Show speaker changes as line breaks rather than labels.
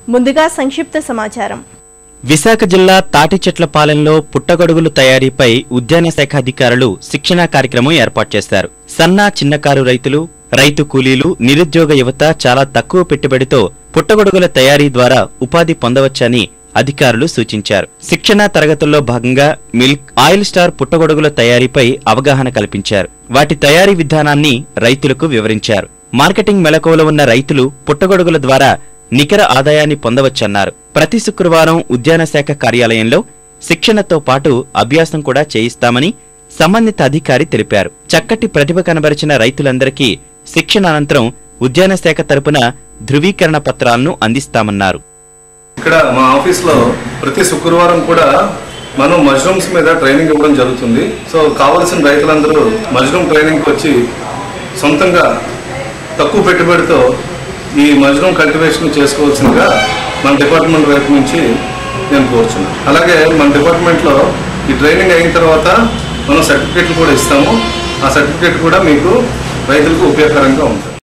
ముందుగా సంక్షిప్త సమాచారం
విశాఖ జిల్లా తాటి చెట్ల పాలెంలో పుట్టగొడుగులు తయారీపై ఉద్యాన శాఖ అధికారులు శిక్షణా కార్యక్రమం ఏర్పాటు చేశారు సన్న చిన్నకారు రైతులు రైతు కూలీలు నిరుద్యోగ యువత చాలా తక్కువ పెట్టుబడితో పుట్టగొడుగుల తయారీ ద్వారా ఉపాధి పొందవచ్చని అధికారులు సూచించారు శిక్షణా తరగతుల్లో భాగంగా మిల్క్ ఆయిల్ స్టార్ పుట్టగొడుగుల తయారీపై అవగాహన కల్పించారు వాటి తయారీ విధానాన్ని రైతులకు వివరించారు మార్కెటింగ్ మెలకువలో ఉన్న రైతులు పుట్టగొడుగుల ద్వారా నికర ఆదాయాన్ని పొందవచ్చన్నారు ప్రతి శుక్రవారం ఉద్యాన శాఖ కార్యాలయంలో శిక్షణతో పాటు అభ్యాసం కూడా చేయిస్తామని సంబంధిత అధికారి తెలిపారు చక్కటి ప్రతిభ కనబరిచిన రైతులందరికీ శిక్షణ అనంతరం ఉద్యాన శాఖ తరపున ధృవీకరణ పత్రాలను అందిస్తామన్నారు
ఇక్కడ మా ఆఫీస్లో ప్రతి శుక్రవారం కూడా మనం మష్రూమ్స్ మీద ట్రైనింగ్ ఇవ్వడం జరుగుతుంది సో కావాల్సిన రైతులందరూ మష్రూమ్ ట్రైనింగ్కి వచ్చి సొంతంగా తక్కువ పెట్టుబడితో ఈ మష్రూమ్ కల్టివేషన్ చేసుకోవాల్సిందిగా మన డిపార్ట్మెంట్ వైపు నుంచి నేను కోరుచున్నాను అలాగే మన డిపార్ట్మెంట్లో ఈ ట్రైనింగ్ అయిన తర్వాత మనం సర్టిఫికేట్లు కూడా ఇస్తాము ఆ సర్టిఫికేట్ కూడా మీకు రైతులకు ఉపయోగకరంగా ఉంటుంది